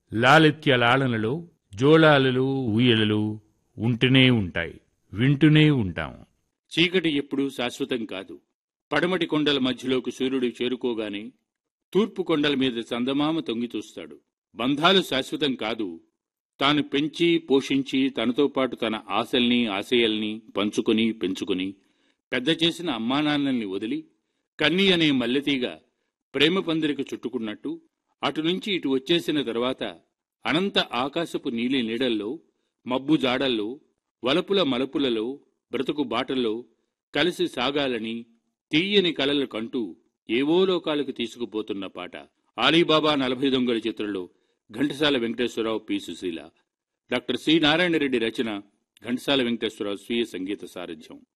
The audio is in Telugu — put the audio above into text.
లాలిత్య లాలనలో జోళాలలు ఊయలలు ఉంటూనే ఉంటాయి వింటూనే ఉంటాం చీకటి ఎప్పుడూ శాశ్వతం కాదు పడమటి కొండల మధ్యలోకి సూర్యుడు చేరుకోగానే తూర్పు కొండల మీద చందమామ తొంగి చూస్తాడు బంధాలు శాశ్వతం కాదు తాను పెంచి పోషించి తనతో పాటు తన ఆశల్ని ఆశయాల్ని పంచుకొని పెంచుకొని పెద్ద చేసిన అమ్మానాన్నల్ని వదిలి కన్ని అనే మల్లెతీగ ప్రేమ పందిరికి చుట్టుకున్నట్టు అటు నుంచి ఇటు వచ్చేసిన తర్వాత అనంత ఆకాశపు నీలి నీడల్లో మబ్బు జాడల్లో వలపుల మలపులలో బ్రతుకు బాటల్లో కలిసి సాగాలని తీయని కలలు కంటూ ఏవో లోకాలకు తీసుకుపోతున్న పాట ఆలీబాబా నలభై దొంగల చిత్రంలో Ghantasala Venkateswararao P Susheela doctor C Narayanareddy రచన ఘంటసాల వెంకటేశ్వరరావు స్వీయ సంగీత సారథ్యం